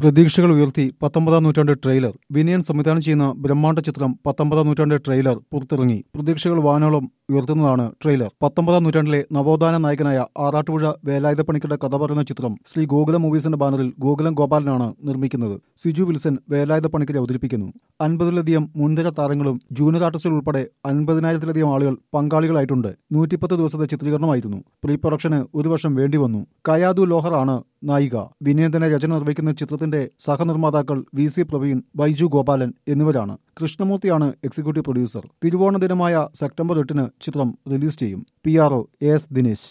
പ്രതീക്ഷകൾ ഉയർത്തി പത്തൊമ്പതാം നൂറ്റാണ്ട് ട്രെയിലർ വിനയൻ സംവിധാനം ചെയ്യുന്ന ബ്രഹ്മാണ്ഡ ചിത്രം പത്തൊമ്പതാം നൂറ്റാണ്ട് ട്രെയിലർ പുറത്തിറങ്ങി പ്രതീക്ഷകൾ വാനോളം ഉയർത്തുന്നതാണ് ട്രെയിലർ പത്തൊമ്പതാം നൂറ്റാണ്ടിലെ നവോത്ഥാന നായകനായ ആറാട്ടുപുഴ വേലായുധ പണിക്കരുടെ കഥ പറയുന്ന ചിത്രം ശ്രീ ഗോകുലം മൂവീസിന്റെ ബാനറിൽ ഗോകുലം ഗോപാലനാണ് നിർമ്മിക്കുന്നത് സിജു വിൽസൺ വേലായുധ പണിക്കരെ അവതരിപ്പിക്കുന്നു അൻപതിലധികം മുൻനിര താരങ്ങളും ജൂനിയർ ആർട്ടിസ്റ്റുകൾ ഉൾപ്പെടെ അൻപതിനായിരത്തിലധികം ആളുകൾ പങ്കാളികളായിട്ടുണ്ട് നൂറ്റിപ്പത്ത് ദിവസത്തെ ചിത്രീകരണമായിരുന്നു പ്രീ പ്രൊഡക്ഷന് ഒരു വർഷം വേണ്ടി വന്നു കയാദു ലോഹറാണ് നായിക വിനയന്തനെ രചന നിർവഹിക്കുന്ന ചിത്രത്തിന്റെ സഹനിർമ്മാതാക്കൾ വി സി പ്രവീൺ ബൈജു ഗോപാലൻ എന്നിവരാണ് കൃഷ്ണമൂർത്തിയാണ് എക്സിക്യൂട്ടീവ് പ്രൊഡ്യൂസർ തിരുവോണ ദിനമായ സെപ്റ്റംബർ എട്ടിന് ചിത്രം റിലീസ് ചെയ്യും P R O S Dinesh